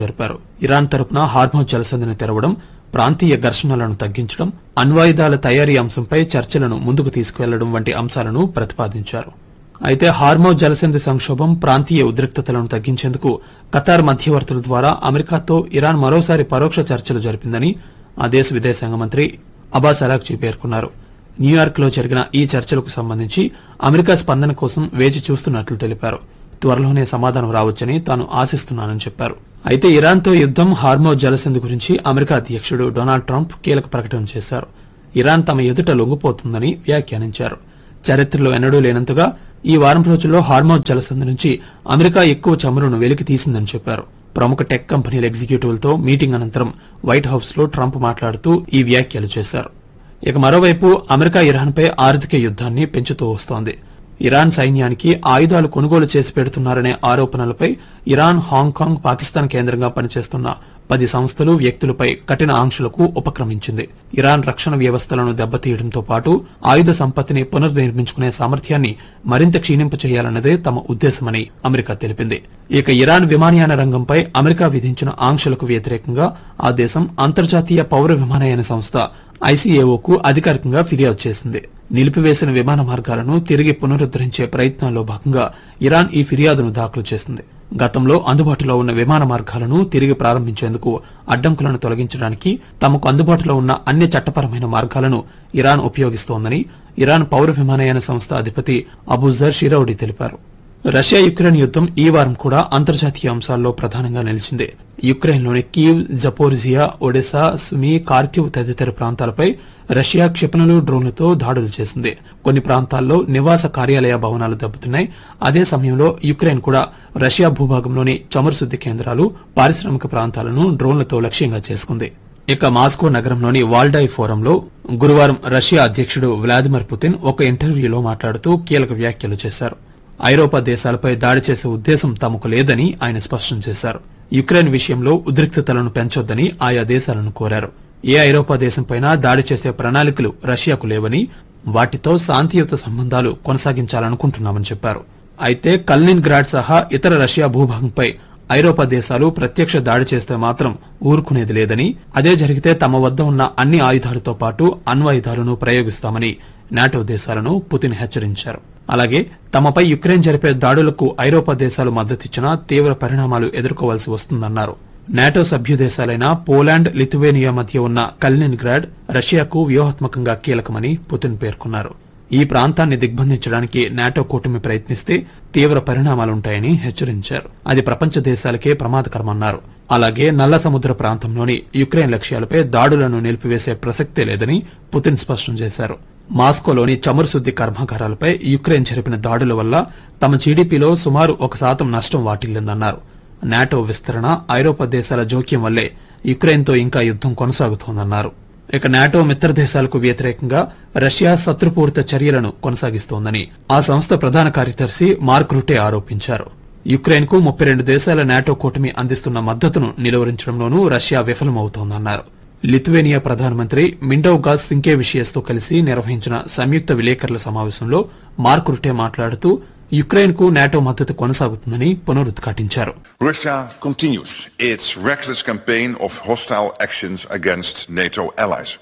జరిపారు ఇరాన్ తరపున హార్మోజ్ జలసంధిని తెరవడం ప్రాంతీయ ఘర్షణలను తగ్గించడం అణ్వాయుధాల తయారీ అంశంపై చర్చలను ముందుకు తీసుకువెళ్లడం వంటి అంశాలను ప్రతిపాదించారు అయితే హార్మోజ్ జలసంధి సంక్షోభం ప్రాంతీయ ఉద్రిక్తతలను తగ్గించేందుకు ఖతార్ మధ్యవర్తుల ద్వారా అమెరికాతో ఇరాన్ మరోసారి పరోక్ష చర్చలు జరిపిందని ఆ దేశ విదేశాంగ మంత్రి అబాస్ అరాక్జీ పేర్కొన్నారు న్యూయార్క్ లో జరిగిన ఈ చర్చలకు సంబంధించి అమెరికా స్పందన కోసం వేచి చూస్తున్నట్లు తెలిపారు త్వరలోనే సమాధానం రావచ్చని తాను ఆశిస్తున్నానని చెప్పారు అయితే ఇరాన్తో యుద్దం హార్మోజ్ జలసంధి గురించి అమెరికా అధ్యక్షుడు డొనాల్డ్ ట్రంప్ కీలక ప్రకటన చేశారు ఇరాన్ తమ ఎదుట లొంగిపోతుందని వ్యాఖ్యానించారు చరిత్రలో ఎన్నడూ లేనంతగా ఈ వారం రోజుల్లో హార్మోజ్ జలసంధి నుంచి అమెరికా ఎక్కువ చమురును వెలికి తీసిందని చెప్పారు ప్రముఖ టెక్ కంపెనీల ఎగ్జిక్యూటివ్లతో మీటింగ్ అనంతరం వైట్ హౌస్ లో ట్రంప్ మాట్లాడుతూ ఈ వ్యాఖ్యలు చేశారు ఇక మరోవైపు అమెరికా ఇరాన్పై ఆర్థిక యుద్ధాన్ని పెంచుతూ వస్తోంది ఇరాన్ సైన్యానికి ఆయుధాలు కొనుగోలు చేసి పెడుతున్నారనే ఆరోపణలపై ఇరాన్ హాంకాంగ్ పాకిస్తాన్ కేంద్రంగా పనిచేస్తున్న పది సంస్థలు వ్యక్తులపై కఠిన ఆంక్షలకు ఉపక్రమించింది ఇరాన్ రక్షణ వ్యవస్థలను దెబ్బతీయడంతో పాటు ఆయుధ సంపత్తిని పునర్నిర్మించుకునే సామర్థ్యాన్ని మరింత క్షీణింపచేయాలన్నదే తమ ఉద్దేశమని అమెరికా తెలిపింది ఇక ఇరాన్ విమానయాన రంగంపై అమెరికా విధించిన ఆంక్షలకు వ్యతిరేకంగా ఆ దేశం అంతర్జాతీయ పౌర విమానయాన సంస్థ ఐసీఏఓకు అధికారికంగా ఫిర్యాదు చేసింది నిలిపివేసిన విమాన మార్గాలను తిరిగి పునరుద్దరించే ప్రయత్నాల్లో భాగంగా ఇరాన్ ఈ ఫిర్యాదును దాఖలు చేసింది గతంలో అందుబాటులో ఉన్న విమాన మార్గాలను తిరిగి ప్రారంభించేందుకు అడ్డంకులను తొలగించడానికి తమకు అందుబాటులో ఉన్న అన్ని చట్టపరమైన మార్గాలను ఇరాన్ ఉపయోగిస్తోందని ఇరాన్ పౌర విమానయాన సంస్థ అధిపతి అబూజర్ షిరౌడి తెలిపారు రష్యా యుక్రెయిన్ యుద్దం ఈ వారం కూడా అంతర్జాతీయ అంశాల్లో ప్రధానంగా నిలిచింది యుక్రెయిన్లోని కీవ్ జపోర్జియా ఒడెసా సుమి కార్కివ్ తదితర ప్రాంతాలపై రష్యా క్షిపణులు డ్రోన్లతో దాడులు చేసింది కొన్ని ప్రాంతాల్లో నివాస కార్యాలయ భవనాలు దెబ్బతిన్నాయి అదే సమయంలో యుక్రెయిన్ కూడా రష్యా భూభాగంలోని చమురు శుద్ది కేంద్రాలు పారిశ్రామిక ప్రాంతాలను డ్రోన్లతో లక్ష్యంగా చేసుకుంది ఇక మాస్కో నగరంలోని వాల్డాయ్ ఫోరంలో గురువారం రష్యా అధ్యక్షుడు వ్లాదిమిర్ పుతిన్ ఒక ఇంటర్వ్యూలో మాట్లాడుతూ కీలక వ్యాఖ్యలు చేశారు ఐరోపా దేశాలపై దాడి చేసే ఉద్దేశం తమకు లేదని ఆయన స్పష్టం చేశారు యుక్రెయిన్ విషయంలో ఉద్రిక్తతలను పెంచొద్దని ఆయా దేశాలను కోరారు ఏ ఐరోపా దేశంపైనా దాడి చేసే ప్రణాళికలు రష్యాకు లేవని వాటితో శాంతియుత సంబంధాలు కొనసాగించాలనుకుంటున్నామని చెప్పారు అయితే కల్నిన్ గ్రాడ్ సహా ఇతర రష్యా భూభాగంపై ఐరోపా దేశాలు ప్రత్యక్ష దాడి చేస్తే మాత్రం ఊరుకునేది లేదని అదే జరిగితే తమ వద్ద ఉన్న అన్ని ఆయుధాలతో పాటు అణ్వాయుధాలను ప్రయోగిస్తామని నాటో దేశాలను పుతిన్ హెచ్చరించారు అలాగే తమపై యుక్రెయిన్ జరిపే దాడులకు ఐరోపా దేశాలు మద్దతిచ్చినా తీవ్ర పరిణామాలు ఎదుర్కోవాల్సి వస్తుందన్నారు నాటో సభ్య దేశాలైన పోలాండ్ లిథువేనియా మధ్య ఉన్న కల్నిన్ గ్రాడ్ రష్యాకు వ్యూహాత్మకంగా కీలకమని పుతిన్ పేర్కొన్నారు ఈ ప్రాంతాన్ని దిగ్బంధించడానికి నాటో కూటమి ప్రయత్నిస్తే తీవ్ర పరిణామాలుంటాయని హెచ్చరించారు అది ప్రపంచ దేశాలకే ప్రమాదకరమన్నారు అలాగే నల్ల సముద్ర ప్రాంతంలోని యుక్రెయిన్ లక్ష్యాలపై దాడులను నిలిపివేసే ప్రసక్తే లేదని పుతిన్ స్పష్టం చేశారు మాస్కోలోని చమురు శుద్ది కర్మాగారాలపై యుక్రెయిన్ జరిపిన దాడుల వల్ల తమ జీడీపీలో సుమారు ఒక శాతం నష్టం వాటిల్లిందన్నారు నాటో విస్తరణ ఐరోపా దేశాల జోక్యం వల్లే యుక్రెయిన్తో ఇంకా యుద్దం కొనసాగుతోందన్నారు ఇక నాటో మిత్ర దేశాలకు వ్యతిరేకంగా రష్యా శత్రుపూరిత చర్యలను కొనసాగిస్తోందని ఆ సంస్థ ప్రధాన కార్యదర్శి మార్క్ రుటే ఆరోపించారు యుక్రెయిన్ కు ముప్పై రెండు దేశాల నాటో కూటమి అందిస్తున్న మద్దతును నిలువరించడంలోనూ రష్యా విఫలమవుతోందన్నారు లిథువేనియా ప్రధానమంత్రి మిండోగాస్ సింకేవిషియస్ తో కలిసి నిర్వహించిన సంయుక్త విలేకరుల సమావేశంలో మార్క్ రుటే మాట్లాడుతూ యుక్రెయిన్ కు నాటో మద్దతు కొనసాగుతుందని పునరుద్ఘాటించారు Russia continues its reckless campaign of hostile actions against NATO allies.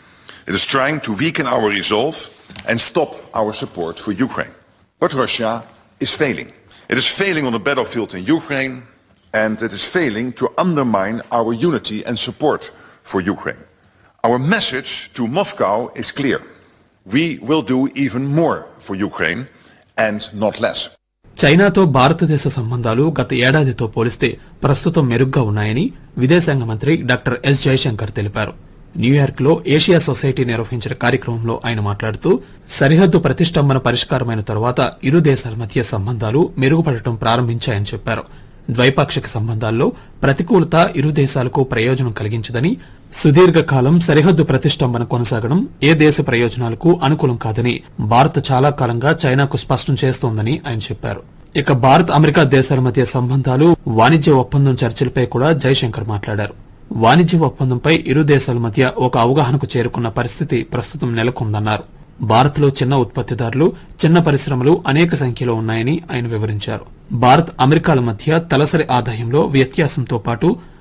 It is trying to weaken our resolve and stop our support for Ukraine. But Russia is failing. It is failing on the battlefield in Ukraine and it is failing to undermine our unity and support for Ukraine. Our message to Moscow is clear. We will do even more for Ukraine and not less. చైనాతో భారతదేశ సంబంధాలు గత ఏడాదితో పోలిస్తే ప్రస్తుతం మెరుగ్గా ఉన్నాయని విదేశాంగ మంత్రి డాక్టర్ ఎస్ జయశంకర్ తెలిపారు న్యూయార్క్ లో ఏషియా సొసైటీ నిర్వహించిన కార్యక్రమంలో ఆయన మాట్లాడుతూ సరిహద్దు ప్రతిష్టంభన పరిష్కారమైన తరువాత ఇరు దేశాల మధ్య సంబంధాలు మెరుగుపడటం ప్రారంభించాయని చెప్పారు ద్వైపాక్షిక సంబంధాల్లో ప్రతికూలత ఇరు దేశాలకు ప్రయోజనం కలిగించదని సుదీర్ఘకాలం సరిహద్దు ప్రతిష్టంభన కొనసాగడం ఏ దేశ ప్రయోజనాలకు అనుకూలం కాదని భారత్ చాలా కాలంగా చైనాకు స్పష్టం చేస్తోందని ఆయన చెప్పారు ఇక భారత్ అమెరికా దేశాల మధ్య సంబంధాలు వాణిజ్య ఒప్పందం చర్చలపై కూడా జైశంకర్ మాట్లాడారు వాణిజ్య ఒప్పందంపై ఇరు దేశాల మధ్య ఒక అవగాహనకు చేరుకున్న పరిస్థితి ప్రస్తుతం నెలకొందన్నారు భారత్లో చిన్న ఉత్పత్తిదారులు చిన్న పరిశ్రమలు అనేక సంఖ్యలో ఉన్నాయని ఆయన వివరించారు భారత్ అమెరికాల మధ్య తలసరి ఆదాయంలో వ్యత్యాసంతో పాటు